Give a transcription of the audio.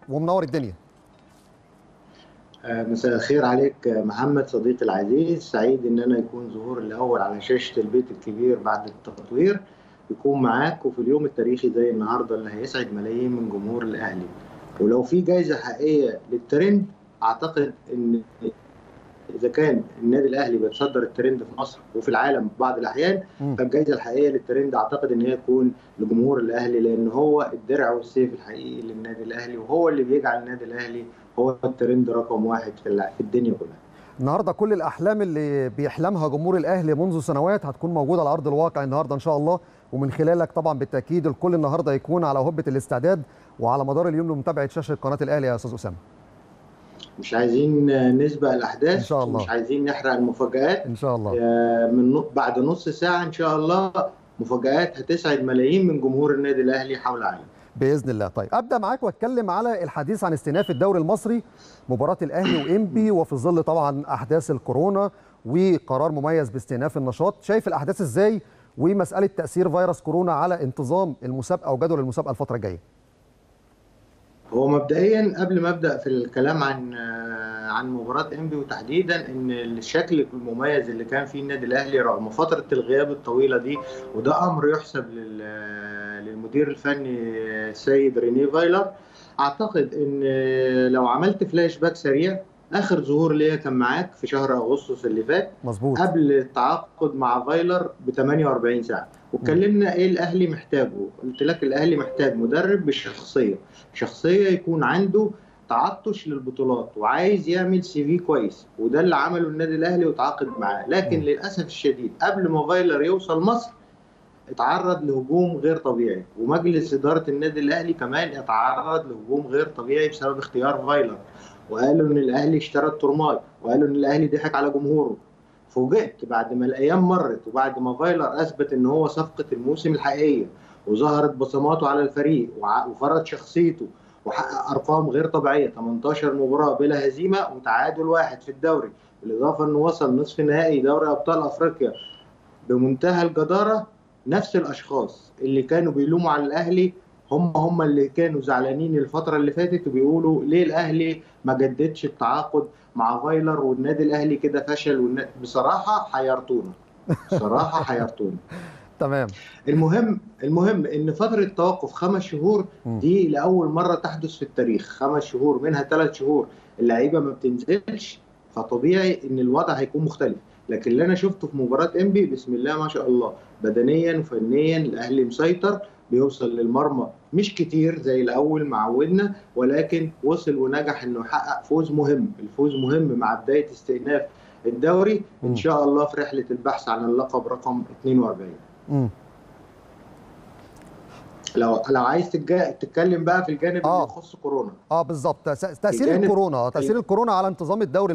ومنور الدنيا مساء الخير عليك محمد صديقي العزيز سعيد ان انا يكون ظهور الاول على شاشه البيت الكبير بعد التطوير يكون معاك وفي اليوم التاريخي زي النهارده اللي هيسعد ملايين من جمهور الاهلي ولو في جائزه حقيقيه للترند اعتقد ان اذا كان النادي الاهلي بيتصدر الترند في مصر وفي العالم في بعض الاحيان فالجائزه الحقيقيه للترند اعتقد ان هي تكون لجمهور الاهلي لان هو الدرع والسيف الحقيقي للنادي الاهلي وهو اللي بيجعل النادي الاهلي هو الترند رقم واحد في الدنيا كلها. النهارده كل الاحلام اللي بيحلمها جمهور الاهلي منذ سنوات هتكون موجوده على ارض الواقع النهارده ان شاء الله ومن خلالك طبعا بالتاكيد الكل النهارده يكون على هبه الاستعداد وعلى مدار اليوم لمتابعه شاشه قناه الاهلي يا استاذ اسامه. مش عايزين نسبق الاحداث ان شاء الله مش عايزين نحرق المفاجات ان شاء الله من بعد نص ساعه ان شاء الله مفاجات هتسعد ملايين من جمهور النادي الاهلي حول العالم باذن الله طيب ابدا معاك واتكلم على الحديث عن استئناف الدوري المصري مباراه الاهلي وانبي وفي ظل طبعا احداث الكورونا وقرار مميز باستئناف النشاط شايف الاحداث ازاي ومساله تاثير فيروس كورونا على انتظام المسابقه وجدول المسابقه الفتره الجايه هو مبدئيا قبل ما ابدا في الكلام عن عن مباراه انبي وتحديدا ان الشكل المميز اللي كان فيه النادي الاهلي رغم فتره الغياب الطويله دي وده امر يحسب للمدير الفني السيد ريني فايلر اعتقد ان لو عملت فلاش باك سريع اخر ظهور ليا كان معاك في شهر اغسطس اللي فات مظبوط قبل التعاقد مع فايلر ب 48 ساعه واتكلمنا ايه الاهلي محتاجه قلت لك الاهلي محتاج مدرب بشخصيه شخصيه يكون عنده تعطش للبطولات وعايز يعمل سي في كويس وده اللي عمله النادي الاهلي وتعاقد معاه لكن م. للاسف الشديد قبل ما فايلر يوصل مصر اتعرض لهجوم غير طبيعي ومجلس اداره النادي الاهلي كمان اتعرض لهجوم غير طبيعي بسبب اختيار فايلر وقالوا ان الاهلي اشترى الترماي وقالوا ان الاهلي ضحك على جمهوره فوجئت بعد ما الايام مرت وبعد ما فايلر اثبت ان هو صفقه الموسم الحقيقيه وظهرت بصماته على الفريق وفرض شخصيته وحقق ارقام غير طبيعيه 18 مباراه بلا هزيمه وتعادل واحد في الدوري بالاضافه انه وصل نصف نهائي دوري ابطال افريقيا بمنتهى الجداره نفس الاشخاص اللي كانوا بيلوموا على الاهلي هم هم اللي كانوا زعلانين الفتره اللي فاتت وبيقولوا ليه الاهلي ما جددش التعاقد مع فايلر والنادي الاهلي كده فشل والنادي بصراحه حيرتونا بصراحه حيرتونا تمام المهم المهم ان فتره توقف خمس شهور دي لاول مره تحدث في التاريخ خمس شهور منها ثلاث شهور اللعيبه ما بتنزلش فطبيعي ان الوضع هيكون مختلف لكن اللي انا شفته في مباراه انبي بسم الله ما شاء الله بدنيا وفنيا الاهلي مسيطر بيوصل للمرمى مش كتير زي الاول معودنا ولكن وصل ونجح انه يحقق فوز مهم الفوز مهم مع بدايه استئناف الدوري ان شاء الله في رحله البحث عن اللقب رقم 42 م. لو لو عايز تتجا... تتكلم بقى في الجانب آه. اللي يخص كورونا اه بالظبط تاثير الكورونا تاثير الكورونا على انتظام الدوري